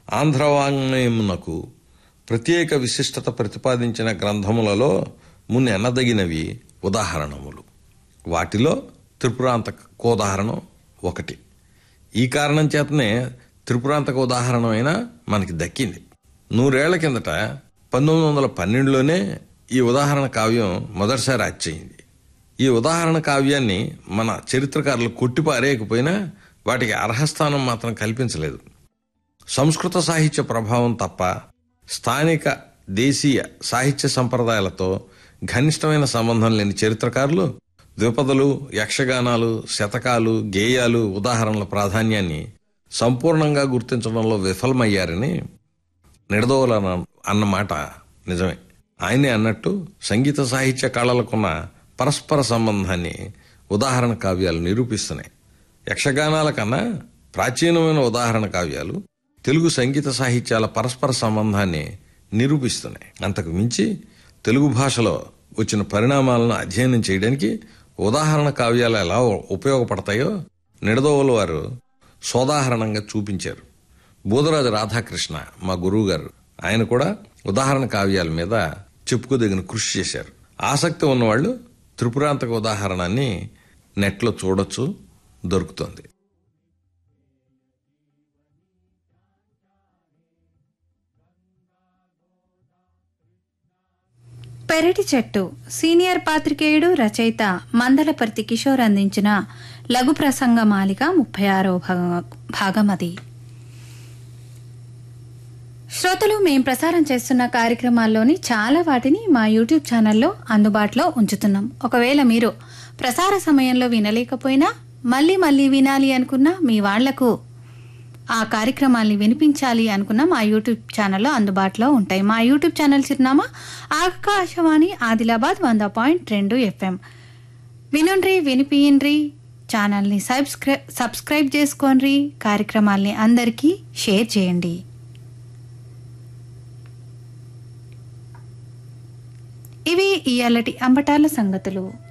ఆంధ్రవాంగ్మయమునకు ప్రత్యేక విశిష్టత ప్రతిపాదించిన గ్రంథములలో మున్నెన్నదగినవి ఉదాహరణములు వాటిలో త్రిపురాంతక కోదాహరణం ఒకటి ఈ కారణం చేతనే త్రిపురాంతక ఉదాహరణమైన మనకి దక్కింది నూరేళ్ల కిందట పంతొమ్మిది వందల పన్నెండులోనే ఈ ఉదాహరణ కావ్యం మొదటిసారి అచ్చయింది ఈ ఉదాహరణ కావ్యాన్ని మన చరిత్రకారులు కొట్టిపారేయకపోయినా వాటికి అర్హస్థానం మాత్రం కల్పించలేదు సంస్కృత సాహిత్య ప్రభావం తప్ప స్థానిక దేశీయ సాహిత్య సంప్రదాయాలతో ఘనిష్టమైన సంబంధం లేని చరిత్రకారులు ద్విపదలు యక్షగానాలు శతకాలు గేయాలు ఉదాహరణల ప్రాధాన్యాన్ని సంపూర్ణంగా గుర్తించడంలో విఫలమయ్యారని నిడదోల అన్నమాట నిజమే ఆయనే అన్నట్టు సంగీత సాహిత్య కళలకున్న పరస్పర సంబంధాన్ని ఉదాహరణ కావ్యాలు నిరూపిస్తున్నాయి యక్షగానాల కన్నా ప్రాచీనమైన ఉదాహరణ కావ్యాలు తెలుగు సంగీత సాహిత్యాల పరస్పర సంబంధాన్ని నిరూపిస్తున్నాయి అంతకు మించి తెలుగు భాషలో వచ్చిన పరిణామాలను అధ్యయనం చేయడానికి ఉదాహరణ కావ్యాలు ఎలా ఉపయోగపడతాయో నిడదోవలు వారు సోదాహరణంగా చూపించారు బోధరాజు రాధాకృష్ణ మా గురువు గారు ఆయన కూడా ఉదాహరణ కావ్యాల మీద చెప్పుకోదగిన కృషి చేశారు ఆసక్తి ఉన్నవాళ్ళు త్రిపురాంతక ఉదాహరణని నెట్లో చూడొచ్చు దొరుకుతుంది పెరటి చెట్టు సీనియర్ పాత్రికేయుడు రచయిత మందలపర్తి కిషోర్ అందించిన లఘు ప్రసంగ మాలిక ముప్పై ఆరో భాగం అది శ్రోతలు మేం ప్రసారం చేస్తున్న కార్యక్రమాల్లోని చాలా వాటిని మా యూట్యూబ్ ఛానల్లో అందుబాటులో ఉంచుతున్నాం ఒకవేళ మీరు ప్రసార సమయంలో వినలేకపోయినా మళ్ళీ మళ్ళీ వినాలి అనుకున్నా మీ వాళ్లకు ఆ కార్యక్రమాల్ని వినిపించాలి అనుకున్న మా యూట్యూబ్ ఛానల్లో అందుబాటులో ఉంటాయి మా యూట్యూబ్ ఛానల్ చిరునామా ఆకాశవాణి ఆదిలాబాద్ వంద పాయింట్ రెండు ఎఫ్ఎం వినుండ్రి వినిపియండ్రి ఛానల్ని సబ్స్క్రై సబ్స్క్రైబ్ చేసుకోండి కార్యక్రమాల్ని అందరికీ షేర్ చేయండి ఇవి ఇయాలటి అంబటాల సంగతులు